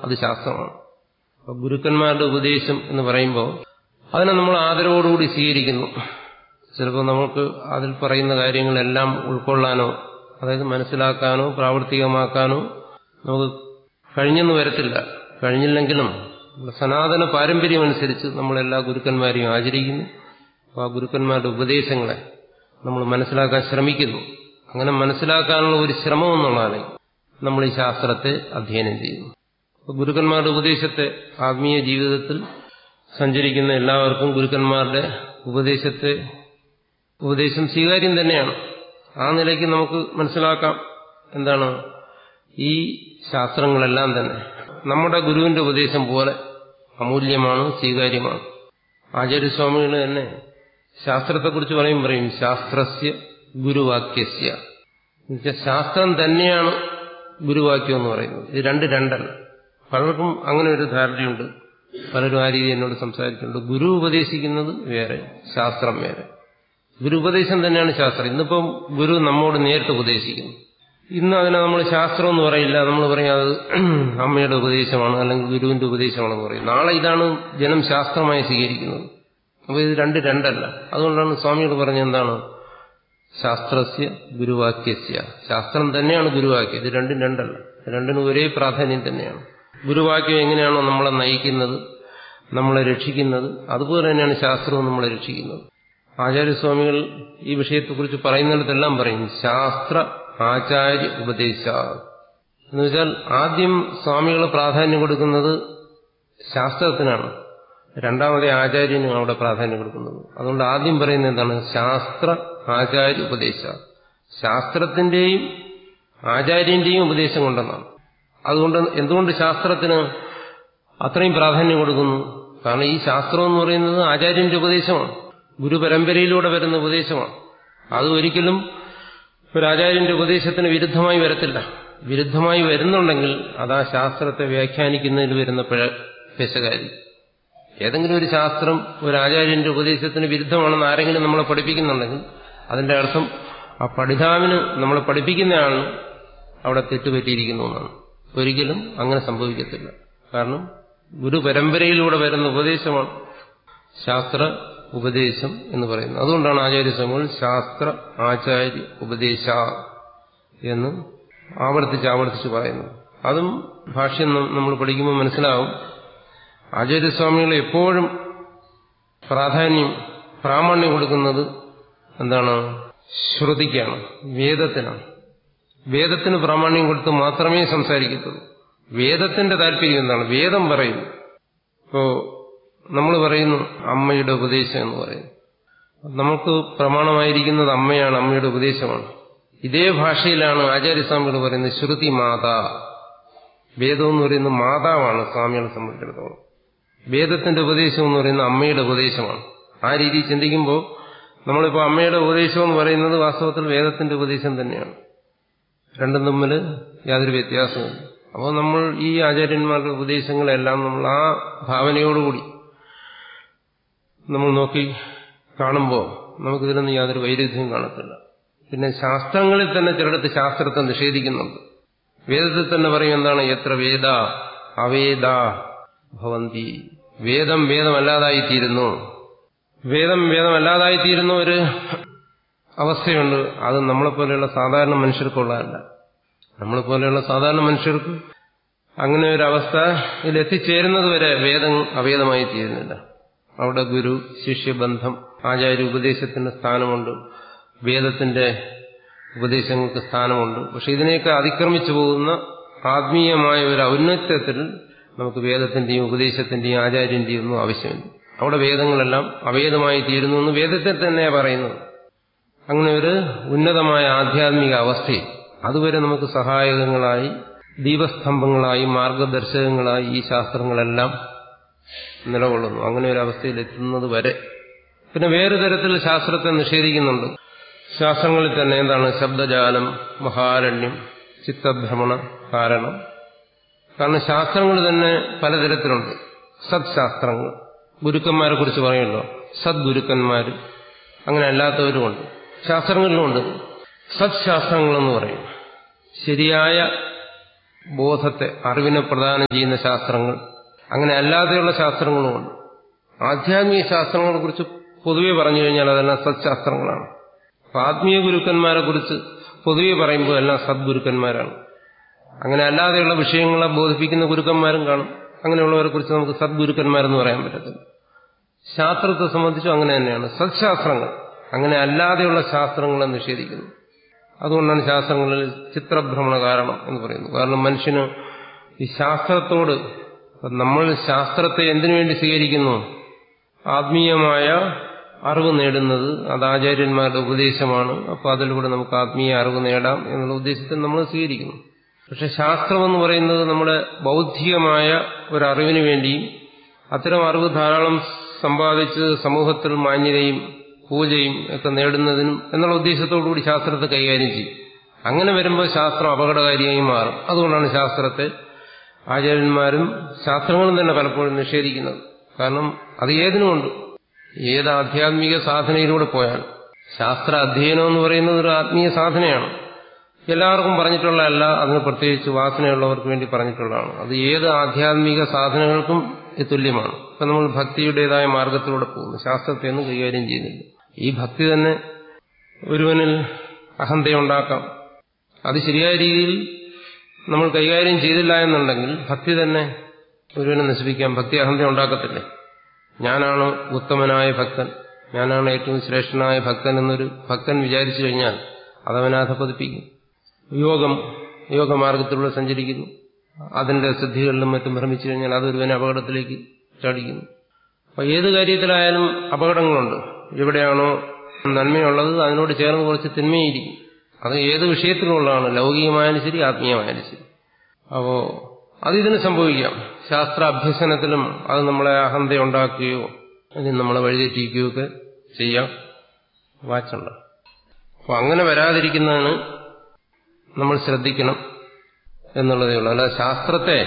അത് ശാസ്ത്രമാണ് അപ്പൊ ഗുരുക്കന്മാരുടെ ഉപദേശം എന്ന് പറയുമ്പോൾ അതിനെ നമ്മൾ ആദരവോടുകൂടി സ്വീകരിക്കുന്നു ചിലപ്പോൾ നമുക്ക് അതിൽ പറയുന്ന കാര്യങ്ങളെല്ലാം ഉൾക്കൊള്ളാനോ അതായത് മനസ്സിലാക്കാനോ പ്രാവർത്തികമാക്കാനോ നമുക്ക് കഴിഞ്ഞെന്ന് വരത്തില്ല കഴിഞ്ഞില്ലെങ്കിലും സനാതന പാരമ്പര്യം അനുസരിച്ച് നമ്മളെല്ലാ ഗുരുക്കന്മാരെയും ആചരിക്കുന്നു അപ്പോൾ ആ ഗുരുക്കന്മാരുടെ ഉപദേശങ്ങളെ നമ്മൾ മനസ്സിലാക്കാൻ ശ്രമിക്കുന്നു അങ്ങനെ മനസ്സിലാക്കാനുള്ള ഒരു ശ്രമം എന്നുള്ളതാണ് നമ്മൾ ഈ ശാസ്ത്രത്തെ അധ്യയനം ചെയ്യുന്നു അപ്പോൾ ഗുരുക്കന്മാരുടെ ഉപദേശത്തെ ആത്മീയ ജീവിതത്തിൽ സഞ്ചരിക്കുന്ന എല്ലാവർക്കും ഗുരുക്കന്മാരുടെ ഉപദേശത്തെ ഉപദേശം സ്വീകാര്യം തന്നെയാണ് ആ നിലയ്ക്ക് നമുക്ക് മനസ്സിലാക്കാം എന്താണ് ഈ ശാസ്ത്രങ്ങളെല്ലാം തന്നെ നമ്മുടെ ഗുരുവിന്റെ ഉപദേശം പോലെ അമൂല്യമാണ് സ്വീകാര്യമാണ് ആചാര്യസ്വാമികൾ തന്നെ ശാസ്ത്രത്തെക്കുറിച്ച് പറയും പറയും ശാസ്ത്രസ്യ ഗുരുവാക്യസ്യ എന്നുവെച്ചാൽ ശാസ്ത്രം തന്നെയാണ് ഗുരുവാക്യം എന്ന് പറയുന്നത് ഇത് രണ്ട് രണ്ടല്ല പലർക്കും അങ്ങനെ ഒരു ധാരണയുണ്ട് പലരും ആ രീതി എന്നോട് സംസാരിച്ചിട്ടുണ്ട് ഗുരു ഉപദേശിക്കുന്നത് വേറെ ശാസ്ത്രം വേറെ ഗുരു ഉപദേശം തന്നെയാണ് ശാസ്ത്രം ഇന്നിപ്പം ഗുരു നമ്മോട് നേരിട്ട് ഉപദേശിക്കുന്നു ഇന്ന് അതിനെ നമ്മൾ ശാസ്ത്രം എന്ന് പറയില്ല നമ്മൾ പറയും അത് അമ്മയുടെ ഉപദേശമാണ് അല്ലെങ്കിൽ ഗുരുവിന്റെ ഉപദേശമാണെന്ന് പറയും നാളെ ഇതാണ് ജനം ശാസ്ത്രമായി സ്വീകരിക്കുന്നത് അപ്പോൾ ഇത് രണ്ട് രണ്ടല്ല അതുകൊണ്ടാണ് സ്വാമികൾ പറഞ്ഞ എന്താണ് ശാസ്ത്രസ്യ ഗുരുവാക്യസ്യ ശാസ്ത്രം തന്നെയാണ് ഗുരുവാക്യം ഇത് രണ്ടും രണ്ടല്ല രണ്ടിനും ഒരേ പ്രാധാന്യം തന്നെയാണ് ഗുരുവാക്യം എങ്ങനെയാണോ നമ്മളെ നയിക്കുന്നത് നമ്മളെ രക്ഷിക്കുന്നത് അതുപോലെ തന്നെയാണ് ശാസ്ത്രവും നമ്മളെ രക്ഷിക്കുന്നത് ആചാര്യസ്വാമികൾ ഈ വിഷയത്തെക്കുറിച്ച് പറയുന്നിടത്തെല്ലാം പറയും ശാസ്ത്ര ആചാര്യ ഉപദേശ എന്നുവെച്ചാൽ ആദ്യം സ്വാമികൾ പ്രാധാന്യം കൊടുക്കുന്നത് ശാസ്ത്രത്തിനാണ് രണ്ടാമത്തെ ആചാര്യനും അവിടെ പ്രാധാന്യം കൊടുക്കുന്നത് അതുകൊണ്ട് ആദ്യം പറയുന്നത് എന്താണ് ശാസ്ത്ര ആചാര്യ ഉപദേശ ശാസ്ത്രത്തിന്റെയും ആചാര്യന്റെയും ഉപദേശം കൊണ്ടെന്നാണ് അതുകൊണ്ട് എന്തുകൊണ്ട് ശാസ്ത്രത്തിന് അത്രയും പ്രാധാന്യം കൊടുക്കുന്നു കാരണം ഈ ശാസ്ത്രം എന്ന് പറയുന്നത് ആചാര്യന്റെ ഉപദേശമാണ് ഗുരുപരമ്പരയിലൂടെ വരുന്ന ഉപദേശമാണ് അത് ഒരിക്കലും ഒരു ആചാര്യന്റെ ഉപദേശത്തിന് വിരുദ്ധമായി വരത്തില്ല വിരുദ്ധമായി വരുന്നുണ്ടെങ്കിൽ അത് ആ ശാസ്ത്രത്തെ വ്യാഖ്യാനിക്കുന്നതിൽ വരുന്ന പിഴ പെശകാരി ഏതെങ്കിലും ഒരു ശാസ്ത്രം ഒരു ആചാര്യന്റെ ഉപദേശത്തിന് വിരുദ്ധമാണെന്ന് ആരെങ്കിലും നമ്മളെ പഠിപ്പിക്കുന്നുണ്ടെങ്കിൽ അതിന്റെ അർത്ഥം ആ പഠിതാവിന് നമ്മളെ പഠിപ്പിക്കുന്നയാളിന് അവിടെ തെറ്റുപറ്റിയിരിക്കുന്നു എന്നാണ് ഒരിക്കലും അങ്ങനെ സംഭവിക്കത്തില്ല കാരണം ഗുരു പരമ്പരയിലൂടെ വരുന്ന ഉപദേശമാണ് ശാസ്ത്ര ഉപദേശം എന്ന് പറയുന്നത് അതുകൊണ്ടാണ് ആചാര്യസ്വാമികൾ ശാസ്ത്ര ആചാര്യ ഉപദേശ എന്ന് ആവർത്തിച്ച് ആവർത്തിച്ച് പറയുന്നത് അതും ഭാഷ്യം നമ്മൾ പഠിക്കുമ്പോൾ മനസ്സിലാവും ആചാര്യസ്വാമികൾ എപ്പോഴും പ്രാധാന്യം പ്രാമാണ്യം കൊടുക്കുന്നത് എന്താണ് ശ്രുതിക്കാണ് വേദത്തിനാണ് വേദത്തിന് പ്രാമാണ്യം കൊടുത്ത് മാത്രമേ സംസാരിക്കത്തുള്ളൂ വേദത്തിന്റെ താല്പര്യം എന്താണ് വേദം പറയുന്നു ഇപ്പോ നമ്മൾ പറയുന്നു അമ്മയുടെ ഉപദേശം എന്ന് പറയുന്നു നമുക്ക് പ്രമാണമായിരിക്കുന്നത് അമ്മയാണ് അമ്മയുടെ ഉപദേശമാണ് ഇതേ ഭാഷയിലാണ് ആചാര്യസ്വാമികൾ പറയുന്നത് ശ്രുതി മാതാ വേദം എന്ന് പറയുന്നത് മാതാവാണ് സ്വാമികളെ സംബന്ധിച്ചിടത്തോളം വേദത്തിന്റെ ഉപദേശം എന്ന് പറയുന്നത് അമ്മയുടെ ഉപദേശമാണ് ആ രീതിയിൽ ചിന്തിക്കുമ്പോൾ നമ്മളിപ്പോൾ അമ്മയുടെ ഉപദേശം എന്ന് പറയുന്നത് വാസ്തവത്തിൽ വേദത്തിന്റെ ഉപദേശം തന്നെയാണ് രണ്ടും തമ്മിൽ യാതൊരു വ്യത്യാസമില്ല അപ്പോൾ നമ്മൾ ഈ ആചാര്യന്മാരുടെ ഉപദേശങ്ങളെല്ലാം നമ്മൾ ആ ഭാവനയോടുകൂടി നമ്മൾ നോക്കി കാണുമ്പോൾ നമുക്കിതിലൊന്നും യാതൊരു വൈരുദ്ധ്യവും കാണത്തില്ല പിന്നെ ശാസ്ത്രങ്ങളിൽ തന്നെ ചിലടത്ത് ശാസ്ത്രത്തെ നിഷേധിക്കുന്നുണ്ട് വേദത്തിൽ തന്നെ പറയും എന്താണ് എത്ര വേദ അവേദ ഭവന്തി വേദം വേദമല്ലാതായിത്തീരുന്നു വേദം വേദമല്ലാതായിത്തീരുന്ന ഒരു അവസ്ഥയുണ്ട് അത് നമ്മളെപ്പോലെയുള്ള സാധാരണ മനുഷ്യർക്കുള്ളതല്ല നമ്മളെപ്പോലെയുള്ള സാധാരണ മനുഷ്യർക്ക് അങ്ങനെ ഒരു അവസ്ഥയിൽ എത്തിച്ചേരുന്നത് വരെ വേദം അവേദമായി തീരുന്നില്ല അവിടെ ഗുരു ശിഷ്യബന്ധം ആചാര്യ ഉപദേശത്തിന് സ്ഥാനമുണ്ട് വേദത്തിന്റെ ഉപദേശങ്ങൾക്ക് സ്ഥാനമുണ്ട് പക്ഷെ ഇതിനെയൊക്കെ അതിക്രമിച്ചു പോകുന്ന ആത്മീയമായ ഒരു ഔന്നത്യത്തിൽ നമുക്ക് വേദത്തിന്റെയും ഉപദേശത്തിന്റെയും ആചാര്യന്റെയും ഒന്നും ആവശ്യമില്ല അവിടെ വേദങ്ങളെല്ലാം അവേദമായി തീരുന്നു എന്ന് വേദത്തിൽ തന്നെ പറയുന്നത് അങ്ങനെ ഒരു ഉന്നതമായ ആധ്യാത്മിക അവസ്ഥയിൽ അതുവരെ നമുക്ക് സഹായകങ്ങളായി ദീപസ്തംഭങ്ങളായി മാർഗദർശകങ്ങളായി ഈ ശാസ്ത്രങ്ങളെല്ലാം നിലകൊള്ളുന്നു അങ്ങനെ ഒരു അവസ്ഥയിൽ എത്തുന്നത് വരെ പിന്നെ വേറെ തരത്തിൽ ശാസ്ത്രത്തെ നിഷേധിക്കുന്നുണ്ട് ശാസ്ത്രങ്ങളിൽ തന്നെ എന്താണ് ശബ്ദജാലം മഹാരണ്യം ചിത്തഭ്രമണ കാരണം കാരണം ശാസ്ത്രങ്ങൾ തന്നെ പലതരത്തിലുണ്ട് സത്ശാസ്ത്രങ്ങൾ ഗുരുക്കന്മാരെ കുറിച്ച് പറയുമല്ലോ സദ്ഗുരുക്കന്മാർ അങ്ങനെ അല്ലാത്തവരുമുണ്ട് ശാസ്ത്രങ്ങളിലുമുണ്ട് സത്ശാസ്ത്രങ്ങളെന്ന് പറയും ശരിയായ ബോധത്തെ അറിവിനെ പ്രദാനം ചെയ്യുന്ന ശാസ്ത്രങ്ങൾ അങ്ങനെ അല്ലാതെയുള്ള ശാസ്ത്രങ്ങളുമുണ്ട് ആധ്യാത്മിക ശാസ്ത്രങ്ങളെ കുറിച്ച് പൊതുവെ പറഞ്ഞു കഴിഞ്ഞാൽ അതെല്ലാം സത്ശാസ്ത്രങ്ങളാണ് അപ്പൊ ആത്മീയ ഗുരുക്കന്മാരെ കുറിച്ച് പൊതുവെ പറയുമ്പോൾ എല്ലാം സദ്ഗുരുക്കന്മാരാണ് അങ്ങനെ അല്ലാതെയുള്ള വിഷയങ്ങളെ ബോധിപ്പിക്കുന്ന ഗുരുക്കന്മാരും കാണും അങ്ങനെയുള്ളവരെ കുറിച്ച് നമുക്ക് സദ്ഗുരുക്കന്മാരെന്ന് പറയാൻ പറ്റത്തില്ല ശാസ്ത്രത്തെ സംബന്ധിച്ചും അങ്ങനെ തന്നെയാണ് സത്ശാസ്ത്രങ്ങൾ അങ്ങനെ അല്ലാതെയുള്ള ശാസ്ത്രങ്ങളെ നിഷേധിക്കുന്നു അതുകൊണ്ടാണ് ശാസ്ത്രങ്ങളിൽ ചിത്രഭ്രമണ കാരണം എന്ന് പറയുന്നത് കാരണം മനുഷ്യന് ഈ ശാസ്ത്രത്തോട് നമ്മൾ ശാസ്ത്രത്തെ എന്തിനു വേണ്ടി സ്വീകരിക്കുന്നു ആത്മീയമായ അറിവ് നേടുന്നത് അത് ആചാര്യന്മാരുടെ ഉപദേശമാണ് അപ്പോൾ അതിലൂടെ നമുക്ക് ആത്മീയ അറിവ് നേടാം എന്നുള്ള ഉദ്ദേശത്തിൽ നമ്മൾ സ്വീകരിക്കുന്നു പക്ഷെ ശാസ്ത്രം എന്ന് പറയുന്നത് നമ്മുടെ ബൗദ്ധികമായ ഒരറിവിന് വേണ്ടിയും അത്തരം അറിവ് ധാരാളം സമ്പാദിച്ച് സമൂഹത്തിൽ മാന്യതയും പൂജയും ഒക്കെ നേടുന്നതിനും എന്നുള്ള ഉദ്ദേശത്തോടുകൂടി ശാസ്ത്രത്തെ കൈകാര്യം ചെയ്യും അങ്ങനെ വരുമ്പോൾ ശാസ്ത്രം അപകടകാരിയായി മാറും അതുകൊണ്ടാണ് ശാസ്ത്രത്തെ ആചാര്യന്മാരും ശാസ്ത്രങ്ങളും തന്നെ പലപ്പോഴും നിഷേധിക്കുന്നത് കാരണം അത് ഏതിനുമുണ്ട് ഏത് ആധ്യാത്മിക സാധനയിലൂടെ പോയാൽ ശാസ്ത്ര അധ്യയനം എന്ന് പറയുന്നത് ഒരു ആത്മീയ സാധനയാണ് എല്ലാവർക്കും പറഞ്ഞിട്ടുള്ളതല്ല അതിന് പ്രത്യേകിച്ച് വാസനയുള്ളവർക്ക് വേണ്ടി പറഞ്ഞിട്ടുള്ളതാണ് അത് ഏത് ആധ്യാത്മിക സാധനങ്ങൾക്കും തുല്യമാണ് ഇപ്പൊ നമ്മൾ ഭക്തിയുടേതായ മാർഗത്തിലൂടെ പോകുന്നു ശാസ്ത്രത്തെ ഒന്നും കൈകാര്യം ചെയ്യുന്നില്ല ഈ ഭക്തി തന്നെ ഒരുവനിൽ അഹന്തയുണ്ടാക്കാം അത് ശരിയായ രീതിയിൽ നമ്മൾ കൈകാര്യം ചെയ്തില്ല എന്നുണ്ടെങ്കിൽ ഭക്തി തന്നെ ഒരുവനെ നശിപ്പിക്കാം ഭക്തി അഹന്ത ഉണ്ടാക്കത്തില്ലേ ഞാനാണ് ഉത്തമനായ ഭക്തൻ ഞാനാണ് ഏറ്റവും ശ്രേഷ്ഠനായ ഭക്തൻ എന്നൊരു ഭക്തൻ വിചാരിച്ചു കഴിഞ്ഞാൽ അതവനാഥ പതിപ്പിക്കും യോഗം യോഗമാർഗത്തിലൂടെ സഞ്ചരിക്കുന്നു അതിന്റെ സിദ്ധികളിലും മറ്റും ഭ്രമിച്ചു കഴിഞ്ഞാൽ അതൊരുവനെ അപകടത്തിലേക്ക് ചാടിക്കുന്നു അപ്പൊ ഏത് കാര്യത്തിലായാലും അപകടങ്ങളുണ്ട് എവിടെയാണോ നന്മയുള്ളത് അതിനോട് ചേർന്ന് കുറച്ച് തിന്മയിരിക്കും അത് ഏത് വിഷയത്തിലുള്ളതാണ് ലൗകികമായാലും ശരി ആത്മീയമായാലും ശരി അപ്പോ അതിതിന് സംഭവിക്കാം ശാസ്ത്ര അഭ്യസനത്തിലും അത് നമ്മളെ അഹന്ത ഉണ്ടാക്കുകയോ അല്ലെങ്കിൽ നമ്മളെ വഴിതെറ്റിക്കുകയോ ഒക്കെ ചെയ്യാം വാച്ചുണ്ട് അപ്പൊ അങ്ങനെ വരാതിരിക്കുന്നതാണ് നമ്മൾ ശ്രദ്ധിക്കണം എന്നുള്ളതേ ഉള്ളൂ അല്ല ശാസ്ത്രത്തെ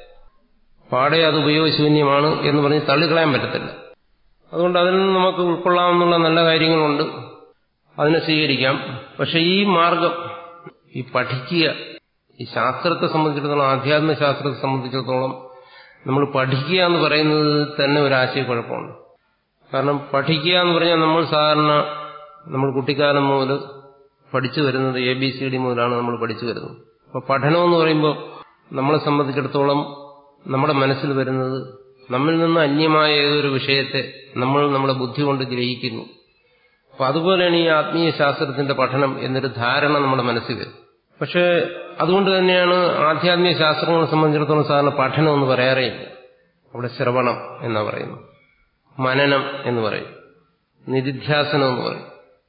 പാടെ അത് ഉപയോഗശൂന്യമാണ് എന്ന് പറഞ്ഞ് തള്ളിക്കളയാൻ പറ്റത്തില്ല അതുകൊണ്ട് അതിൽ നിന്ന് നമുക്ക് ഉൾക്കൊള്ളാമെന്നുള്ള നല്ല കാര്യങ്ങളുണ്ട് അതിനെ സ്വീകരിക്കാം പക്ഷെ ഈ മാർഗം ഈ പഠിക്കുക ഈ ശാസ്ത്രത്തെ സംബന്ധിച്ചിടത്തോളം ആധ്യാത്മിക ശാസ്ത്രത്തെ സംബന്ധിച്ചിടത്തോളം നമ്മൾ പഠിക്കുക എന്ന് പറയുന്നത് തന്നെ ഒരു ആശയക്കുഴപ്പമുണ്ട് കാരണം പഠിക്കുക എന്ന് പറഞ്ഞാൽ നമ്മൾ സാധാരണ നമ്മൾ കുട്ടിക്കാലം മുതൽ പഠിച്ചു വരുന്നത് എ ബി സി ഡി മുതലാണ് നമ്മൾ പഠിച്ചു വരുന്നത് അപ്പോൾ പഠനം എന്ന് പറയുമ്പോൾ നമ്മളെ സംബന്ധിച്ചിടത്തോളം നമ്മുടെ മനസ്സിൽ വരുന്നത് നമ്മിൽ നിന്ന് അന്യമായ ഏതൊരു വിഷയത്തെ നമ്മൾ നമ്മുടെ ബുദ്ധി കൊണ്ട് ഗ്രഹിക്കുന്നു അപ്പൊ അതുപോലെയാണ് ഈ ആത്മീയ ശാസ്ത്രത്തിന്റെ പഠനം എന്നൊരു ധാരണ നമ്മുടെ മനസ്സിൽ വരും പക്ഷേ അതുകൊണ്ട് തന്നെയാണ് ആധ്യാത്മിക ശാസ്ത്രങ്ങളെ സംബന്ധിച്ചിടത്തോളം സാധാരണ പഠനം എന്ന് പറയാറേ ഇല്ല അവിടെ ശ്രവണം എന്നാ പറയുന്നു മനനം എന്ന് പറയും നിധിധ്യാസനം എന്ന് പറയും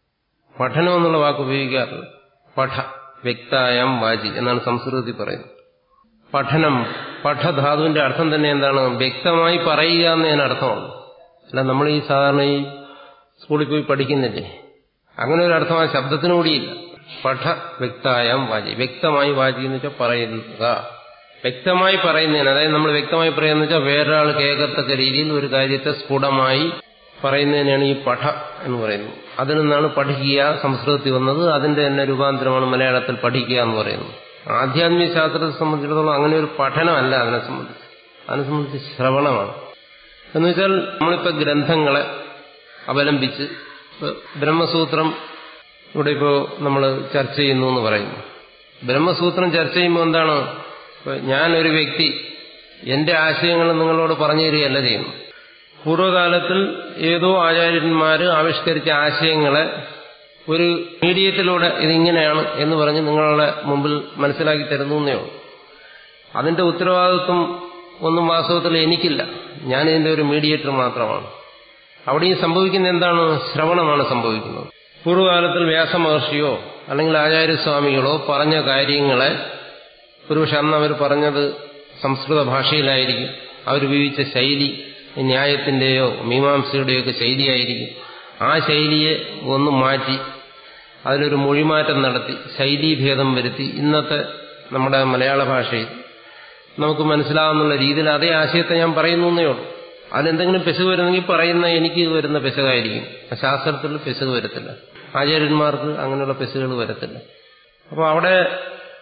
പഠനം എന്നുള്ള വാക്ക് ഉപയോഗിക്കാറില്ല പഠ വ്യക്തായം വാചി എന്നാണ് സംസ്കൃതത്തിൽ പറയുന്നത് പഠനം പഠധാതുവിന്റെ അർത്ഥം തന്നെ എന്താണ് വ്യക്തമായി പറയുക എന്ന് അർത്ഥമാണ് അല്ല നമ്മൾ ഈ സാധാരണ ഈ സ്കൂളിൽ പോയി പഠിക്കുന്നില്ലേ അങ്ങനെ ഒരു അർത്ഥം ആ ശബ്ദത്തിനു കൂടിയില്ല പഠ വ്യക്തായം വാചി വ്യക്തമായി വാചി എന്ന് വെച്ചാൽ പറയുക വ്യക്തമായി പറയുന്നതിന് അതായത് നമ്മൾ വ്യക്തമായി പറയുന്നത് വെച്ചാൽ വേറൊരാൾ കേൾക്കത്തക്ക രീതിയിൽ ഒരു കാര്യത്തെ സ്ഫുടമായി പറയുന്നതിനാണ് ഈ പഠ എന്ന് പറയുന്നത് അതിൽ നിന്നാണ് പഠിക്കുക സംസ്കൃതത്തിൽ വന്നത് അതിന്റെ തന്നെ രൂപാന്തരമാണ് മലയാളത്തിൽ പഠിക്കുക എന്ന് പറയുന്നത് ആധ്യാത്മിക ശാസ്ത്രത്തെ സംബന്ധിച്ചിടത്തോളം അങ്ങനെ ഒരു പഠനമല്ല അതിനെ സംബന്ധിച്ച് അതിനെ സംബന്ധിച്ച് ശ്രവണമാണ് എന്ന് വെച്ചാൽ നമ്മളിപ്പോൾ ഗ്രന്ഥങ്ങളെ അവലംബിച്ച് ബ്രഹ്മസൂത്രം ഇവിടെ ഇപ്പോൾ നമ്മൾ ചർച്ച ചെയ്യുന്നു എന്ന് പറയുന്നു ബ്രഹ്മസൂത്രം ചർച്ച ചെയ്യുമ്പോൾ എന്താണ് ഞാനൊരു വ്യക്തി എന്റെ ആശയങ്ങൾ നിങ്ങളോട് പറഞ്ഞു തരികയല്ല ചെയ്യുന്നു പൂർവ്വകാലത്തിൽ ഏതോ ആചാര്യന്മാർ ആവിഷ്കരിച്ച ആശയങ്ങളെ ഒരു മീഡിയത്തിലൂടെ ഇതിങ്ങനെയാണ് എന്ന് പറഞ്ഞ് നിങ്ങളുടെ മുമ്പിൽ മനസ്സിലാക്കി തരുന്നേ ഉള്ളൂ അതിന്റെ ഉത്തരവാദിത്വം ഒന്നും വാസ്തവത്തിൽ എനിക്കില്ല ഞാനിതിന്റെ ഒരു മീഡിയേറ്റർ മാത്രമാണ് അവിടെയും സംഭവിക്കുന്ന എന്താണ് ശ്രവണമാണ് സംഭവിക്കുന്നത് പൂർവ്വകാലത്തിൽ വ്യാസമഹർഷിയോ അല്ലെങ്കിൽ ആചാര്യസ്വാമികളോ പറഞ്ഞ കാര്യങ്ങളെ ഒരുപക്ഷെ അന്ന് അവർ പറഞ്ഞത് സംസ്കൃത ഭാഷയിലായിരിക്കും അവർ ഉപയോഗിച്ച ശൈലി ന്യായത്തിന്റെയോ മീമാംസയുടെയോ ഒക്കെ ശൈലിയായിരിക്കും ആ ശൈലിയെ ഒന്ന് മാറ്റി അതിലൊരു മൊഴിമാറ്റം നടത്തി ശൈലീഭേദം വരുത്തി ഇന്നത്തെ നമ്മുടെ മലയാള ഭാഷയിൽ നമുക്ക് മനസ്സിലാവുന്നുള്ള രീതിയിൽ അതേ ആശയത്തെ ഞാൻ പറയുന്നു എന്നേ ഉള്ളൂ അതിലെന്തെങ്കിലും പെശക് വരുന്നെങ്കിൽ പറയുന്ന എനിക്ക് വരുന്ന പെശകായിരിക്കും ശാസ്ത്രത്തിൽ പെശക് വരത്തില്ല ആചാര്യന്മാർക്ക് അങ്ങനെയുള്ള പെശകുകൾ വരത്തില്ല അപ്പോൾ അവിടെ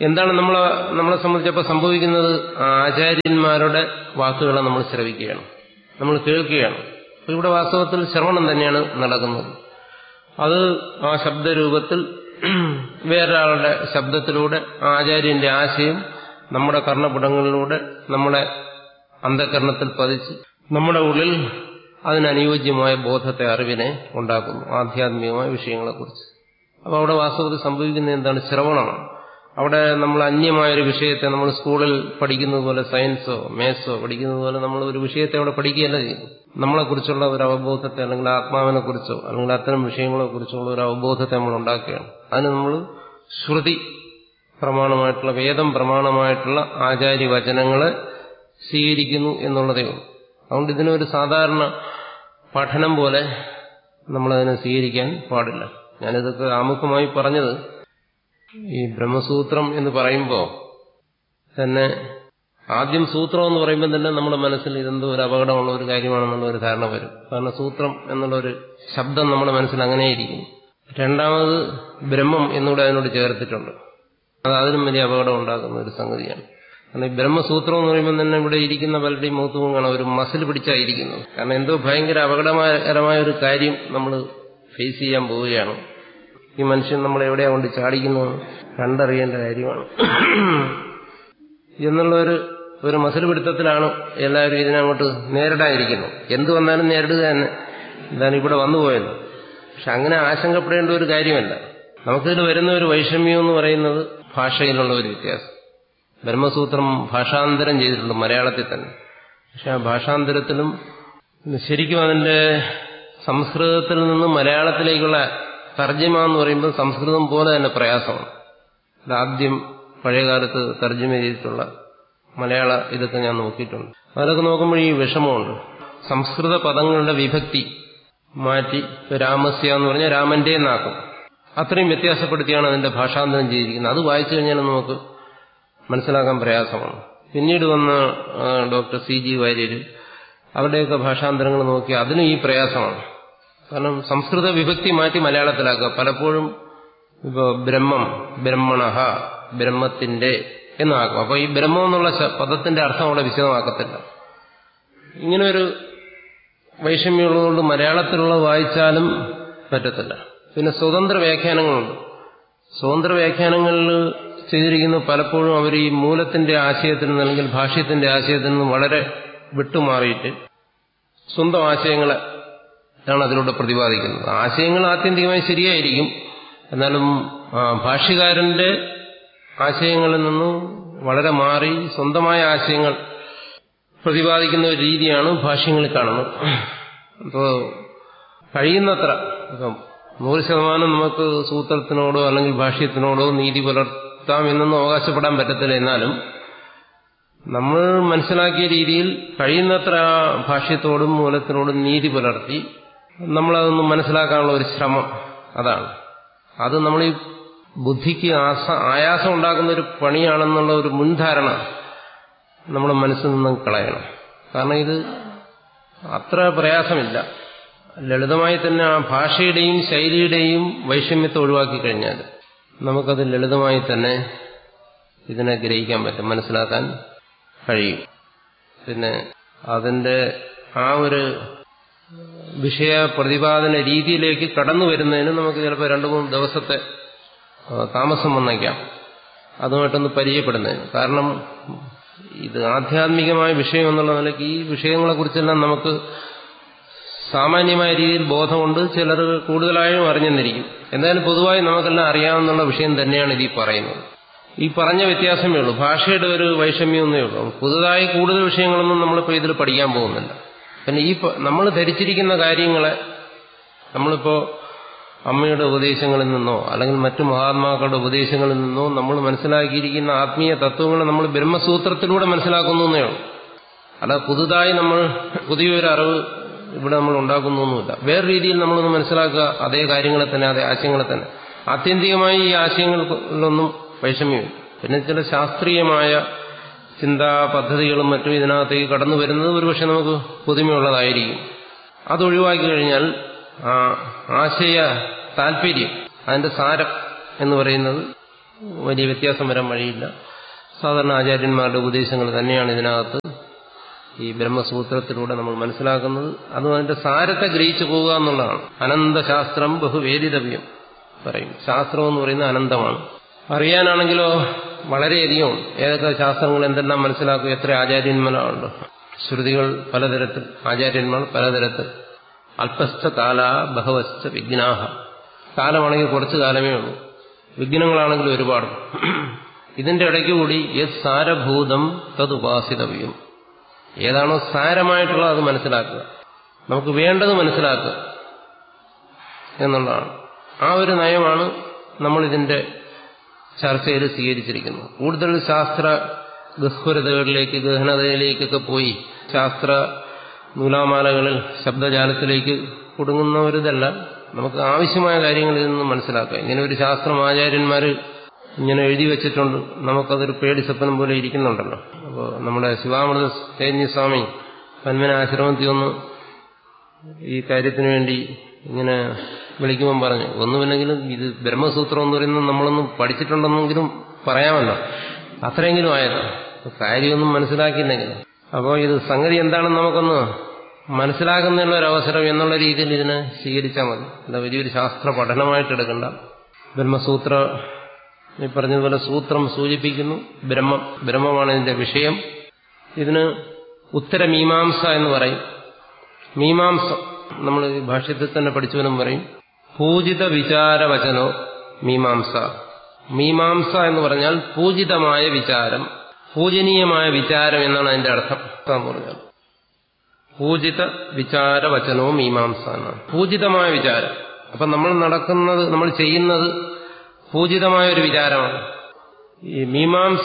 എന്താണ് നമ്മളെ നമ്മളെ സംബന്ധിച്ചപ്പോൾ സംഭവിക്കുന്നത് ആചാര്യന്മാരുടെ വാക്കുകളെ നമ്മൾ ശ്രവിക്കുകയാണ് നമ്മൾ കേൾക്കുകയാണ് അപ്പോൾ ഇവിടെ വാസ്തവത്തിൽ ശ്രവണം തന്നെയാണ് നടക്കുന്നത് അത് ആ ശബ്ദരൂപത്തിൽ വേറൊരാളുടെ ശബ്ദത്തിലൂടെ ആചാര്യന്റെ ആശയം നമ്മുടെ കർണപുടങ്ങളിലൂടെ നമ്മുടെ അന്ധകരണത്തിൽ പതിച്ച് നമ്മുടെ ഉള്ളിൽ അതിനനുയോജ്യമായ ബോധത്തെ അറിവിനെ ഉണ്ടാക്കുന്നു ആധ്യാത്മികമായ വിഷയങ്ങളെക്കുറിച്ച് അപ്പോൾ അവിടെ വാസ്തവത്തിൽ സംഭവിക്കുന്നത് എന്താണ് ശ്രവണമാണ് അവിടെ നമ്മൾ അന്യമായൊരു വിഷയത്തെ നമ്മൾ സ്കൂളിൽ പഠിക്കുന്നത് പോലെ സയൻസോ മാത്സോ പഠിക്കുന്നത് പോലെ നമ്മൾ ഒരു വിഷയത്തെ അവിടെ പഠിക്കുകയല്ല ചെയ്യുന്നു നമ്മളെക്കുറിച്ചുള്ള ഒരു അവബോധത്തെ അല്ലെങ്കിൽ ആത്മാവിനെ കുറിച്ചോ അല്ലെങ്കിൽ അത്തരം വിഷയങ്ങളെ കുറിച്ചുള്ള ഒരു അവബോധത്തെ നമ്മൾ ഉണ്ടാക്കുകയാണ് അതിന് നമ്മൾ ശ്രുതി പ്രമാണമായിട്ടുള്ള വേദം പ്രമാണമായിട്ടുള്ള ആചാര്യവചനങ്ങളെ സ്വീകരിക്കുന്നു എന്നുള്ളതേ ഉള്ളൂ അതുകൊണ്ട് ഇതിനൊരു സാധാരണ പഠനം പോലെ നമ്മളതിനെ സ്വീകരിക്കാൻ പാടില്ല ഞാനിതൊക്കെ ആമുഖമായി പറഞ്ഞത് ഈ ബ്രഹ്മസൂത്രം എന്ന് പറയുമ്പോൾ തന്നെ ആദ്യം സൂത്രം എന്ന് പറയുമ്പോൾ തന്നെ നമ്മുടെ മനസ്സിൽ ഇതെന്തോ ഒരു അപകടമുള്ള ഒരു കാര്യമാണെന്നുള്ള ഒരു ധാരണ വരും കാരണം സൂത്രം എന്നുള്ള ഒരു ശബ്ദം നമ്മുടെ മനസ്സിൽ അങ്ങനെയിരിക്കുന്നു രണ്ടാമത് ബ്രഹ്മം എന്നൂടെ അതിനോട് ചേർത്തിട്ടുണ്ട് അത് അതിനും വലിയ അപകടം ഉണ്ടാക്കുന്ന ഒരു സംഗതിയാണ് കാരണം ഈ ബ്രഹ്മസൂത്രം എന്ന് പറയുമ്പോൾ തന്നെ ഇവിടെ ഇരിക്കുന്ന പലരുടെയും മുഖത്തും കാണാം ഒരു മസിൽ പിടിച്ചായിരിക്കുന്നത് കാരണം എന്തോ ഭയങ്കര അപകടകരമായ ഒരു കാര്യം നമ്മൾ ഫേസ് ചെയ്യാൻ പോവുകയാണ് ഈ മനുഷ്യൻ നമ്മൾ എവിടെയാ കൊണ്ട് ചാടിക്കുന്നത് കണ്ടറിയേണ്ട കാര്യമാണ് എന്നുള്ള ഒരു ഒരു മസിൽ പിടുത്തത്തിലാണ് എല്ലാവരും ഇതിനങ്ങോട്ട് നേരിടാതിരിക്കുന്നത് എന്തു വന്നാലും നേരിടുക തന്നെ ഇതാണ് ഇവിടെ വന്നുപോയത് പക്ഷെ അങ്ങനെ ആശങ്കപ്പെടേണ്ട ഒരു കാര്യമല്ല നമുക്കിതിൽ വരുന്ന ഒരു വൈഷമ്യം എന്ന് പറയുന്നത് ഭാഷയിലുള്ള ഒരു വ്യത്യാസം ബ്രഹ്മസൂത്രം ഭാഷാന്തരം ചെയ്തിട്ടുണ്ട് മലയാളത്തിൽ തന്നെ പക്ഷെ ആ ഭാഷാന്തരത്തിലും ശരിക്കും അതിന്റെ സംസ്കൃതത്തിൽ നിന്ന് മലയാളത്തിലേക്കുള്ള തർജ്ജമ എന്ന് പറയുമ്പോൾ സംസ്കൃതം പോലെ തന്നെ പ്രയാസമാണ് ആദ്യം പഴയകാലത്ത് തർജ്ജമ ചെയ്തിട്ടുള്ള മലയാള ഇതൊക്കെ ഞാൻ നോക്കിയിട്ടുണ്ട് അതിലൊക്കെ നോക്കുമ്പോൾ ഈ വിഷമമുണ്ട് സംസ്കൃത പദങ്ങളുടെ വിഭക്തി മാറ്റി രാമസ്യ എന്ന് പറഞ്ഞാൽ രാമന്റെ എന്നാക്കും അത്രയും വ്യത്യാസപ്പെടുത്തിയാണ് അതിന്റെ ഭാഷാന്തരം ചെയ്തിരിക്കുന്നത് അത് വായിച്ചു കഴിഞ്ഞാൽ നമുക്ക് മനസ്സിലാക്കാൻ പ്രയാസമാണ് പിന്നീട് വന്ന ഡോക്ടർ സി ജി വാര്യർ അവരുടെയൊക്കെ ഭാഷാന്തരങ്ങൾ നോക്കി അതിനും ഈ പ്രയാസമാണ് കാരണം സംസ്കൃത വിഭക്തി മാറ്റി മലയാളത്തിലാക്കുക പലപ്പോഴും ഇപ്പോ ബ്രഹ്മം ബ്രഹ്മണഹ ബ്രഹ്മത്തിന്റെ എന്നാക്കും അപ്പൊ ഈ ബ്രഹ്മം എന്നുള്ള പദത്തിന്റെ അർത്ഥം അവിടെ വിശദമാക്കത്തില്ല ഇങ്ങനെ ഒരു വൈഷമ്യമുള്ളതുകൊണ്ട് മലയാളത്തിലുള്ളത് വായിച്ചാലും പറ്റത്തില്ല പിന്നെ സ്വതന്ത്ര വ്യാഖ്യാനങ്ങളുണ്ട് സ്വതന്ത്ര വ്യാഖ്യാനങ്ങളിൽ ചെയ്തിരിക്കുന്ന പലപ്പോഴും അവർ ഈ മൂലത്തിന്റെ ആശയത്തിൽ നിന്ന് അല്ലെങ്കിൽ ഭാഷ്യത്തിന്റെ ആശയത്തിൽ നിന്ന് വളരെ വിട്ടുമാറിയിട്ട് സ്വന്തം ആശയങ്ങളെ ആണ് അതിലൂടെ പ്രതിപാദിക്കുന്നത് ആശയങ്ങൾ ആത്യന്തികമായി ശരിയായിരിക്കും എന്നാലും ഭാഷ്യകാരന്റെ ആശയങ്ങളിൽ നിന്നും വളരെ മാറി സ്വന്തമായ ആശയങ്ങൾ പ്രതിപാദിക്കുന്ന ഒരു രീതിയാണ് ഭാഷ്യങ്ങളിൽ കാണുന്നത് അപ്പോൾ കഴിയുന്നത്ര ഇപ്പം നൂറ് ശതമാനം നമുക്ക് സൂത്രത്തിനോടോ അല്ലെങ്കിൽ ഭാഷ്യത്തിനോടോ നീതി പുലർത്താം എന്നൊന്നും അവകാശപ്പെടാൻ പറ്റത്തില്ല എന്നാലും നമ്മൾ മനസ്സിലാക്കിയ രീതിയിൽ കഴിയുന്നത്ര ആ ഭാഷ്യത്തോടും മൂലത്തിനോടും നീതി പുലർത്തി നമ്മളതൊന്ന് മനസ്സിലാക്കാനുള്ള ഒരു ശ്രമം അതാണ് അത് നമ്മൾ ഈ ബുദ്ധിക്ക് ആസ ആയാസം ഉണ്ടാക്കുന്ന ഒരു പണിയാണെന്നുള്ള ഒരു മുൻധാരണ നമ്മുടെ മനസ്സിൽ നിന്നും കളയണം കാരണം ഇത് അത്ര പ്രയാസമില്ല ലളിതമായി തന്നെ ആ ഭാഷയുടെയും ശൈലിയുടെയും വൈഷമ്യത്തെ ഒഴിവാക്കി കഴിഞ്ഞാൽ നമുക്കത് ലളിതമായി തന്നെ ഇതിനെ ഗ്രഹിക്കാൻ പറ്റും മനസ്സിലാക്കാൻ കഴിയും പിന്നെ അതിന്റെ ആ ഒരു വിഷയ പ്രതിപാദന രീതിയിലേക്ക് കടന്നു വരുന്നതിന് നമുക്ക് ചിലപ്പോൾ രണ്ടു മൂന്ന് ദിവസത്തെ താമസം വന്നേക്കാം അതുമായിട്ടൊന്ന് പരിചയപ്പെടുന്നതിന് കാരണം ഇത് ആധ്യാത്മികമായ വിഷയം എന്നുള്ള നിലയ്ക്ക് ഈ വിഷയങ്ങളെക്കുറിച്ചെല്ലാം നമുക്ക് സാമാന്യമായ രീതിയിൽ ബോധമുണ്ട് ചിലർ കൂടുതലായും അറിഞ്ഞെന്നിരിക്കും എന്തായാലും പൊതുവായി നമുക്കെല്ലാം അറിയാവുന്ന വിഷയം തന്നെയാണ് ഇത് ഈ പറയുന്നത് ഈ പറഞ്ഞ വ്യത്യാസമേ ഉള്ളൂ ഭാഷയുടെ ഒരു വൈഷമ്യമൊന്നേ ഉള്ളൂ പുതുതായി കൂടുതൽ വിഷയങ്ങളൊന്നും നമ്മളിപ്പോൾ ഇതിൽ പഠിക്കാൻ പോകുന്നില്ല പിന്നെ ഈ നമ്മൾ ധരിച്ചിരിക്കുന്ന കാര്യങ്ങളെ നമ്മളിപ്പോ അമ്മയുടെ ഉപദേശങ്ങളിൽ നിന്നോ അല്ലെങ്കിൽ മറ്റു മഹാത്മാക്കളുടെ ഉപദേശങ്ങളിൽ നിന്നോ നമ്മൾ മനസ്സിലാക്കിയിരിക്കുന്ന ആത്മീയ തത്വങ്ങളെ നമ്മൾ ബ്രഹ്മസൂത്രത്തിലൂടെ മനസ്സിലാക്കുന്നു എന്നേ ഉള്ളൂ അല്ല പുതുതായി നമ്മൾ പുതിയൊരു അറിവ് ഇവിടെ നമ്മൾ ഉണ്ടാക്കുന്നൊന്നുമില്ല വേറെ രീതിയിൽ നമ്മളൊന്ന് മനസ്സിലാക്കുക അതേ കാര്യങ്ങളെ തന്നെ അതേ ആശയങ്ങളെ തന്നെ ആത്യന്തികമായി ഈ ആശയങ്ങളിലൊന്നും വൈഷമ്യമില്ല പിന്നെ ചില ശാസ്ത്രീയമായ ചിന്താ പദ്ധതികളും മറ്റും ഇതിനകത്തേക്ക് കടന്നു വരുന്നത് ഒരുപക്ഷെ നമുക്ക് പുതുമയുള്ളതായിരിക്കും അതൊഴിവാക്കി കഴിഞ്ഞാൽ ആ ആശയ താല്പര്യം അതിന്റെ സാരം എന്ന് പറയുന്നത് വലിയ വ്യത്യാസം വരാൻ വഴിയില്ല സാധാരണ ആചാര്യന്മാരുടെ ഉപദേശങ്ങൾ തന്നെയാണ് ഇതിനകത്ത് ഈ ബ്രഹ്മസൂത്രത്തിലൂടെ നമ്മൾ മനസ്സിലാക്കുന്നത് അതും അതിന്റെ സാരത്തെ ഗ്രഹിച്ചു പോവുക എന്നുള്ളതാണ് അനന്തശാസ്ത്രം ബഹുവേദിതവ്യം പറയും ശാസ്ത്രം എന്ന് പറയുന്നത് അനന്തമാണ് അറിയാനാണെങ്കിലോ വളരെയധികം ഏതൊക്കെ ശാസ്ത്രങ്ങൾ എന്തെല്ലാം മനസ്സിലാക്കും എത്ര ആചാര്യന്മാരുണ്ട് ശ്രുതികൾ പലതരത്തിൽ ആചാര്യന്മാർ പലതരത്തിൽ അല്പസ്ഥ കാല ബഹവസ്ഥ വിഘ്നാഹ കാലമാണെങ്കിൽ കുറച്ച് കാലമേ ഉള്ളൂ വിഘ്നങ്ങളാണെങ്കിൽ ഒരുപാട് ഇതിന്റെ ഇടയ്ക്ക് കൂടി യത് സാരഭൂതം തതുപാസിതവ്യം ഏതാണോ സാരമായിട്ടുള്ളത് അത് മനസ്സിലാക്കുക നമുക്ക് വേണ്ടത് മനസ്സിലാക്കുക എന്നുള്ളതാണ് ആ ഒരു നയമാണ് നമ്മൾ ഇതിന്റെ ചർച്ചയിൽ സ്വീകരിച്ചിരിക്കുന്നത് കൂടുതൽ ശാസ്ത്ര ഗഹ്വരതകളിലേക്ക് ഗഹനതയിലേക്കൊക്കെ പോയി ശാസ്ത്ര നൂലാമാലകളിൽ ശബ്ദജാലത്തിലേക്ക് കുടുങ്ങുന്നവരിതല്ല നമുക്ക് ആവശ്യമായ കാര്യങ്ങൾ ഇതിൽ നിന്ന് മനസ്സിലാക്കുക ഇങ്ങനെ ഒരു ശാസ്ത്രം ആചാര്യന്മാർ ഇങ്ങനെ എഴുതി വെച്ചിട്ടുണ്ട് നമുക്കതൊരു പേടി സ്വപ്നം പോലെ ഇരിക്കുന്നുണ്ടല്ലോ അപ്പോൾ നമ്മുടെ ശിവാമൃത സ്വാമി പന്മന ആശ്രമത്തിൽ ഒന്ന് ഈ കാര്യത്തിന് വേണ്ടി ഇങ്ങനെ വിളിക്കുമ്പം പറഞ്ഞു ഒന്നുമില്ലെങ്കിലും ഇത് ബ്രഹ്മസൂത്രം എന്ന് പറയുന്നത് നമ്മളൊന്നും പഠിച്ചിട്ടുണ്ടെന്നെങ്കിലും പറയാമല്ലോ അത്രയെങ്കിലും ആയല്ലോ കാര്യമൊന്നും മനസ്സിലാക്കിയില്ലെങ്കിലും അപ്പോൾ ഇത് സംഗതി എന്താണെന്ന് നമുക്കൊന്ന് മനസ്സിലാക്കുന്നതിനുള്ള ഒരു അവസരം എന്നുള്ള രീതിയിൽ ഇതിനെ സ്വീകരിച്ചാൽ മതി അല്ല വലിയൊരു ശാസ്ത്ര പഠനമായിട്ട് എടുക്കണ്ട ബ്രഹ്മസൂത്ര ഈ പറഞ്ഞതുപോലെ സൂത്രം സൂചിപ്പിക്കുന്നു ബ്രഹ്മം ബ്രഹ്മമാണ് ഇതിന്റെ വിഷയം ഇതിന് ഉത്തരമീമാംസ എന്ന് പറയും മീമാംസ നമ്മൾ ഈ ഭാഷ്യത്തിൽ തന്നെ പഠിച്ചവനും പറയും പൂജിത വിചാരവചനോ മീമാംസ മീമാംസ എന്ന് പറഞ്ഞാൽ പൂജിതമായ വിചാരം പൂജനീയമായ വിചാരം എന്നാണ് അതിന്റെ അർത്ഥം എന്ന് പറഞ്ഞാൽ പൂജിത വിചാരവചനോ മീമാംസ എന്നാണ് പൂജിതമായ വിചാരം അപ്പൊ നമ്മൾ നടക്കുന്നത് നമ്മൾ ചെയ്യുന്നത് പൂജിതമായ ഒരു വിചാരമാണ് ഈ മീമാംസ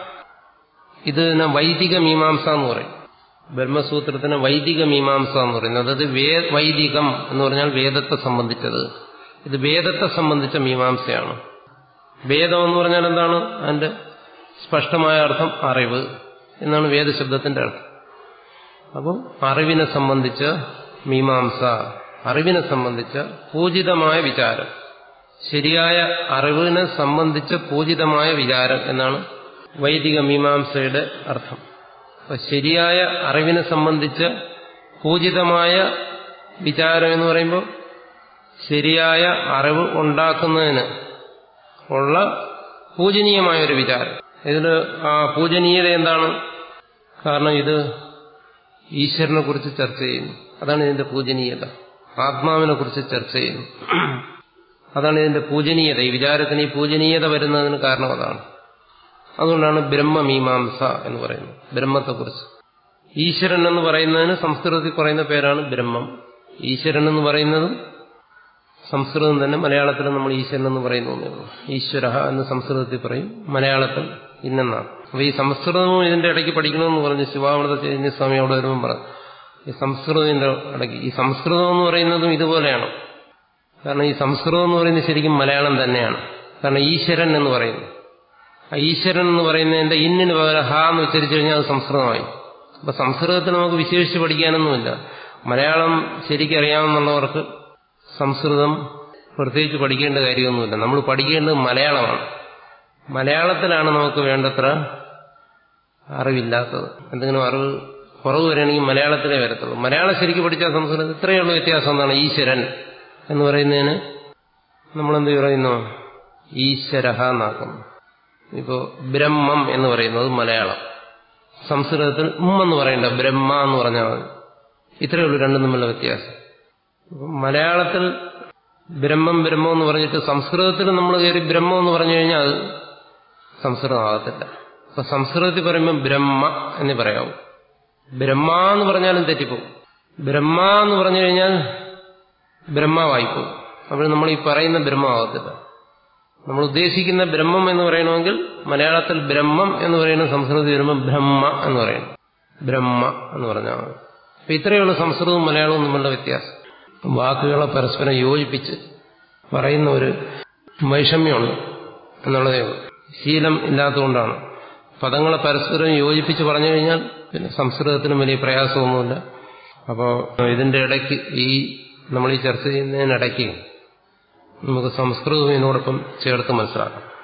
ഇതിന് വൈദിക മീമാംസ എന്ന് പറയും ബ്രഹ്മസൂത്രത്തിന് വൈദിക മീമാംസ എന്ന് പറയുന്നത് അത് വൈദികം എന്ന് പറഞ്ഞാൽ വേദത്തെ സംബന്ധിച്ചത് ഇത് വേദത്തെ സംബന്ധിച്ച മീമാംസയാണ് വേദം എന്ന് പറഞ്ഞാൽ എന്താണ് അതിന്റെ സ്പഷ്ടമായ അർത്ഥം അറിവ് എന്നാണ് വേദശബ്ദത്തിന്റെ അർത്ഥം അപ്പം അറിവിനെ സംബന്ധിച്ച മീമാംസ അറിവിനെ സംബന്ധിച്ച പൂജിതമായ വിചാരം ശരിയായ അറിവിനെ സംബന്ധിച്ച പൂജിതമായ വിചാരം എന്നാണ് വൈദിക മീമാംസയുടെ അർത്ഥം അപ്പൊ ശരിയായ അറിവിനെ സംബന്ധിച്ച് പൂജിതമായ വിചാരം എന്ന് പറയുമ്പോൾ ശരിയായ അറിവ് ഉണ്ടാക്കുന്നതിന് ഉള്ള പൂജനീയമായ ഒരു വിചാരം ഇതിൽ ആ പൂജനീയത എന്താണ് കാരണം ഇത് ഈശ്വരനെ കുറിച്ച് ചർച്ച ചെയ്യുന്നു അതാണ് ഇതിന്റെ പൂജനീയത ആത്മാവിനെ കുറിച്ച് ചർച്ച ചെയ്യുന്നു അതാണ് ഇതിന്റെ പൂജനീയത ഈ വിചാരത്തിന് ഈ പൂജനീയത വരുന്നതിന് കാരണം അതാണ് അതുകൊണ്ടാണ് ബ്രഹ്മമീമാംസ എന്ന് പറയുന്നത് ബ്രഹ്മത്തെക്കുറിച്ച് ഈശ്വരൻ എന്ന് പറയുന്നതിന് സംസ്കൃതത്തിൽ പറയുന്ന പേരാണ് ബ്രഹ്മം ഈശ്വരൻ എന്ന് പറയുന്നതും സംസ്കൃതം തന്നെ മലയാളത്തിൽ നമ്മൾ ഈശ്വരൻ എന്ന് പറയുന്നു ഈശ്വര എന്ന് സംസ്കൃതത്തിൽ പറയും മലയാളത്തിൽ ഇന്നെന്നാണ് അപ്പൊ ഈ സംസ്കൃതവും ഇതിന്റെ ഇടയ്ക്ക് പഠിക്കണമെന്ന് പറഞ്ഞ് ശിവാമൃത സ്വാമി അവിടെ വരുമ്പോൾ പറഞ്ഞു ഈ സംസ്കൃതത്തിന്റെ ഇടയ്ക്ക് ഈ സംസ്കൃതം എന്ന് പറയുന്നതും ഇതുപോലെയാണ് കാരണം ഈ സംസ്കൃതം എന്ന് പറയുന്നത് ശരിക്കും മലയാളം തന്നെയാണ് കാരണം ഈശ്വരൻ എന്ന് പറയുന്നു ആ ഈശ്വരൻ എന്ന് പറയുന്നതിന്റെ ഇന്നിന് പകരം ഹ എന്ന് ഉച്ചരിച്ചു കഴിഞ്ഞാൽ അത് സംസ്കൃതമായി അപ്പൊ സംസ്കൃതത്തിൽ നമുക്ക് വിശേഷിച്ച് പഠിക്കാനൊന്നുമില്ല മലയാളം ശരിക്കറിയാമെന്നുള്ളവർക്ക് സംസ്കൃതം പ്രത്യേകിച്ച് പഠിക്കേണ്ട കാര്യമൊന്നുമില്ല നമ്മൾ പഠിക്കേണ്ടത് മലയാളമാണ് മലയാളത്തിലാണ് നമുക്ക് വേണ്ടത്ര അറിവില്ലാത്തത് എന്തെങ്കിലും അറിവ് കുറവ് വരികയാണെങ്കിൽ മലയാളത്തിലേ വരത്തുള്ളൂ മലയാളം ശരിക്കും പഠിച്ചാൽ സംസ്കൃതം ഇത്രയുള്ള വ്യത്യാസം എന്താണ് ഈശ്വരൻ എന്ന് പറയുന്നതിന് നമ്മളെന്ത് പറയുന്നു ഈശ്വര എന്നാക്കുന്നു ഇപ്പോ ബ്രഹ്മം എന്ന് പറയുന്നത് മലയാളം സംസ്കൃതത്തിൽ ഉം എന്ന് പറയണ്ട ബ്രഹ്മ എന്ന് പറഞ്ഞാൽ മതി ഇത്രയേ ഉള്ളൂ രണ്ടും തമ്മിലുള്ള വ്യത്യാസം മലയാളത്തിൽ ബ്രഹ്മം ബ്രഹ്മം എന്ന് പറഞ്ഞിട്ട് സംസ്കൃതത്തിൽ നമ്മൾ കയറി ബ്രഹ്മം എന്ന് പറഞ്ഞു കഴിഞ്ഞാൽ അത് സംസ്കൃതമാകത്തില്ല അപ്പൊ സംസ്കൃതത്തിൽ പറയുമ്പോൾ ബ്രഹ്മ എന്ന് പറയാവൂ ബ്രഹ്മ എന്ന് പറഞ്ഞാലും തെറ്റിപ്പോവും ബ്രഹ്മ എന്ന് പറഞ്ഞു കഴിഞ്ഞാൽ ബ്രഹ്മാവായിപ്പോവും അപ്പോൾ നമ്മൾ ഈ പറയുന്ന ബ്രഹ്മമാകത്തില്ല നമ്മൾ ഉദ്ദേശിക്കുന്ന ബ്രഹ്മം എന്ന് പറയണമെങ്കിൽ മലയാളത്തിൽ ബ്രഹ്മം എന്ന് പറയുന്ന സംസ്കൃതത്തിൽ വരുമ്പോൾ ബ്രഹ്മ എന്ന് പറയണം ബ്രഹ്മ എന്ന് പറഞ്ഞാൽ മതി അപ്പൊ ഇത്രയുള്ള സംസ്കൃതവും മലയാളവും തമ്മിലുള്ള വ്യത്യാസം വാക്കുകളെ പരസ്പരം യോജിപ്പിച്ച് പറയുന്ന ഒരു വൈഷമ്യമുണ്ട് എന്നുള്ളതേ ഉള്ളൂ ശീലം ഇല്ലാത്തതുകൊണ്ടാണ് പദങ്ങളെ പരസ്പരം യോജിപ്പിച്ച് പറഞ്ഞു കഴിഞ്ഞാൽ പിന്നെ സംസ്കൃതത്തിനും വലിയ പ്രയാസമൊന്നുമില്ല അപ്പോൾ ഇതിന്റെ ഇടയ്ക്ക് ഈ നമ്മൾ ഈ ചർച്ച ചെയ്യുന്നതിനിടയ്ക്ക് നമുക്ക് സംസ്കൃതവും ഇതിനോടൊപ്പം ചേർത്ത് മനസ്സിലാക്കാം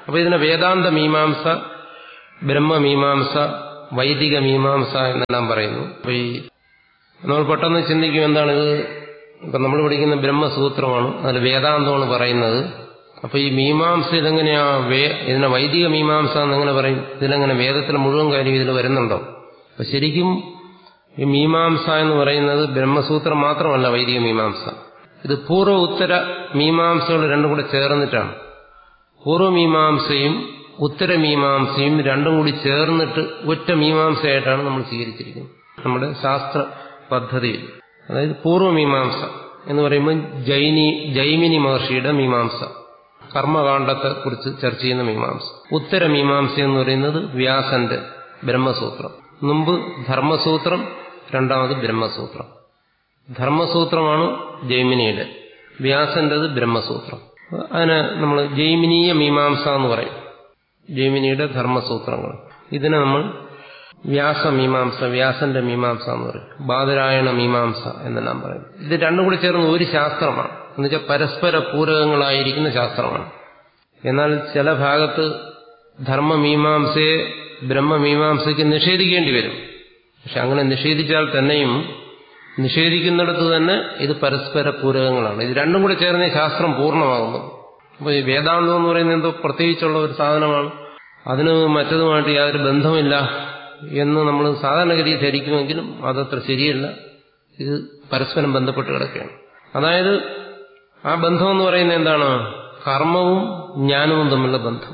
അപ്പൊ ഇതിനെ വേദാന്ത മീമാംസ ബ്രഹ്മമീമാംസ വൈദിക മീമാംസ എന്നെല്ലാം പറയുന്നു അപ്പൊ ഈ നമ്മൾ പെട്ടെന്ന് ചിന്തിക്കും എന്താണിത് ഇപ്പൊ നമ്മൾ പഠിക്കുന്ന ബ്രഹ്മസൂത്രമാണ് അതിൽ വേദാന്തമാണ് പറയുന്നത് അപ്പൊ ഈ മീമാംസ ഇതെങ്ങനെയാ വേ ഇതിനെ വൈദിക മീമാംസ എന്നെങ്ങനെ പറയും ഇതിലെങ്ങനെ വേദത്തിലെ മുഴുവൻ കാര്യം ഇതിൽ വരുന്നുണ്ടോ അപ്പൊ ശരിക്കും ഈ മീമാംസ എന്ന് പറയുന്നത് ബ്രഹ്മസൂത്രം മാത്രമല്ല വൈദിക മീമാംസ ഇത് പൂർവ്വ ഉത്തര മീമാംസകൾ രണ്ടും കൂടെ ചേർന്നിട്ടാണ് പൂർവ്വമീമാംസയും ഉത്തരമീമാംസയും രണ്ടും കൂടി ചേർന്നിട്ട് ഒറ്റ മീമാംസയായിട്ടാണ് നമ്മൾ സ്വീകരിച്ചിരിക്കുന്നത് നമ്മുടെ ശാസ്ത്ര പദ്ധതിയിൽ അതായത് പൂർവ്വമീമാംസ എന്ന് പറയുമ്പോൾ ജൈനി ജൈമിനി മഹർഷിയുടെ മീമാംസ കർമ്മകാണ്ഡത്തെ കുറിച്ച് ചർച്ച ചെയ്യുന്ന മീമാംസ ഉത്തരമീമാംസ എന്ന് പറയുന്നത് വ്യാസന്റെ ബ്രഹ്മസൂത്രം മുമ്പ് ധർമ്മസൂത്രം രണ്ടാമത് ബ്രഹ്മസൂത്രം ധർമ്മസൂത്രമാണ് ജൈമിനിയുടെ വ്യാസന്റേത് ബ്രഹ്മസൂത്രം അതിന് നമ്മൾ ജൈമിനീയ മീമാംസ എന്ന് പറയും ജൈമിനിയുടെ ധർമ്മസൂത്രങ്ങൾ ഇതിനെ നമ്മൾ വ്യാസമീമാംസ വ്യാസന്റെ മീമാംസ എന്ന് പറയും ബാദരായണ മീമാംസ എന്നെല്ലാം പറയും ഇത് രണ്ടും കൂടി ചേർന്ന് ഒരു ശാസ്ത്രമാണ് എന്നുവെച്ചാൽ പരസ്പര പൂരകങ്ങളായിരിക്കുന്ന ശാസ്ത്രമാണ് എന്നാൽ ചില ഭാഗത്ത് ധർമ്മമീമാംസയെ ബ്രഹ്മമീമാംസയ്ക്ക് നിഷേധിക്കേണ്ടി വരും പക്ഷെ അങ്ങനെ നിഷേധിച്ചാൽ തന്നെയും നിഷേധിക്കുന്നിടത്ത് തന്നെ ഇത് പരസ്പര പൂരകങ്ങളാണ് ഇത് രണ്ടും കൂടി ചേർന്നേ ശാസ്ത്രം പൂർണ്ണമാകുന്നു അപ്പോൾ ഈ വേദാന്തം എന്ന് പറയുന്നത് എന്തോ പ്രത്യേകിച്ചുള്ള ഒരു സാധനമാണ് അതിന് മറ്റതുമായിട്ട് യാതൊരു ബന്ധമില്ല എന്ന് നമ്മൾ സാധാരണഗതിയിൽ ധരിക്കുമെങ്കിലും അതത്ര ശരിയല്ല ഇത് പരസ്പരം ബന്ധപ്പെട്ട് കിടക്കുകയാണ് അതായത് ആ ബന്ധം എന്ന് പറയുന്നത് എന്താണ് കർമ്മവും ജ്ഞാനവും തമ്മിലുള്ള ബന്ധം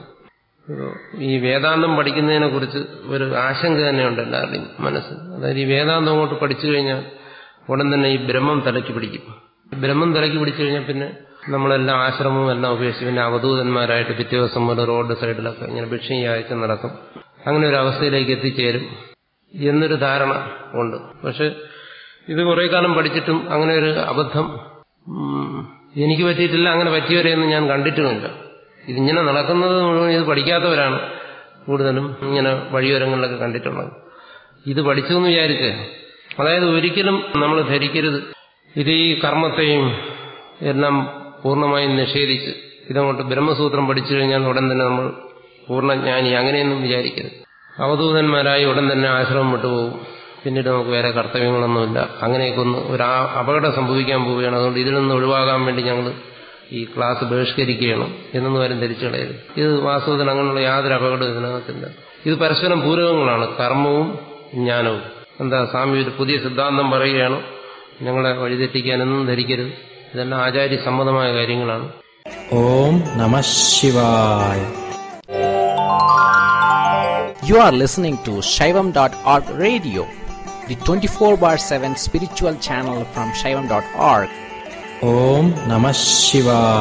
ഈ വേദാന്തം പഠിക്കുന്നതിനെ കുറിച്ച് ഒരു ആശങ്ക തന്നെയുണ്ട് എല്ലാവരുടെയും മനസ്സിൽ അതായത് ഈ വേദാന്തം അങ്ങോട്ട് പഠിച്ചു കഴിഞ്ഞാൽ ഉടൻ തന്നെ ഈ ബ്രഹ്മം തലയ്ക്ക് പിടിക്കും ബ്രഹ്മം തലയ്ക്ക് പിടിച്ചു കഴിഞ്ഞാൽ പിന്നെ നമ്മളെല്ലാം ആശ്രമവും എല്ലാം ഉപേക്ഷിച്ച് പിന്നെ അവധൂതന്മാരായിട്ട് പിറ്റേ ദിവസം മുതൽ റോഡ് സൈഡിലൊക്കെ ഇങ്ങനെ ഭിക്ഷയും യാഴ്ച നടക്കും അങ്ങനെ ഒരു അവസ്ഥയിലേക്ക് എത്തിച്ചേരും എന്നൊരു ധാരണ ഉണ്ട് പക്ഷെ ഇത് കുറെ കാലം പഠിച്ചിട്ടും അങ്ങനെ ഒരു അബദ്ധം എനിക്ക് പറ്റിയിട്ടില്ല അങ്ങനെ പറ്റിയവരെയൊന്നും ഞാൻ കണ്ടിട്ടുമില്ല ഇതിങ്ങനെ നടക്കുന്നത് മുഴുവൻ ഇത് പഠിക്കാത്തവരാണ് കൂടുതലും ഇങ്ങനെ വഴിയോരങ്ങളിലൊക്കെ കണ്ടിട്ടുള്ളത് ഇത് പഠിച്ചു എന്ന് വിചാരിച്ച് അതായത് ഒരിക്കലും നമ്മൾ ധരിക്കരുത് ഇത് ഈ കർമ്മത്തെയും എല്ലാം പൂർണ്ണമായും നിഷേധിച്ച് ഇതങ്ങോട്ട് ബ്രഹ്മസൂത്രം പഠിച്ചു കഴിഞ്ഞാൽ ഉടൻ തന്നെ നമ്മൾ പൂർണ്ണജ്ഞാനി അങ്ങനെയൊന്നും വിചാരിക്കരുത് അവധൂതന്മാരായി ഉടൻ തന്നെ ആശ്രമം വിട്ടുപോകും പിന്നീട് നമുക്ക് വേറെ കർത്തവ്യങ്ങളൊന്നുമില്ല അങ്ങനെയൊക്കെ ഒന്ന് ഒരു അപകടം സംഭവിക്കാൻ പോവുകയാണ് അതുകൊണ്ട് ഇതിൽ നിന്ന് ഒഴിവാകാൻ വേണ്ടി ഞങ്ങൾ ഈ ക്ലാസ് ബഹിഷ്കരിക്കുകയാണ് എന്നൊന്നും ആരും ധരിച്ചു കളയരുത് ഇത് വാസ്തവത്തിൽ അങ്ങനെയുള്ള യാതൊരു അപകടവും ഇതിനകത്തില്ല ഇത് പരസ്പരം പൂരകങ്ങളാണ് കർമ്മവും ജ്ഞാനവും എന്താ സ്വാമി ഒരു പുതിയ സിദ്ധാന്തം പറയുകയാണ് ഞങ്ങളെ വഴിതെറ്റിക്കാനൊന്നും ധരിക്കരുത് ഇതെല്ലാം ആചാര്യ സമ്മതമായ കാര്യങ്ങളാണ് ഓം നമ ശിവായ You are listening to Shaivam.org radio, the 24 bar 7 spiritual channel from Shaivam.org. ഓം നമ ശിവായ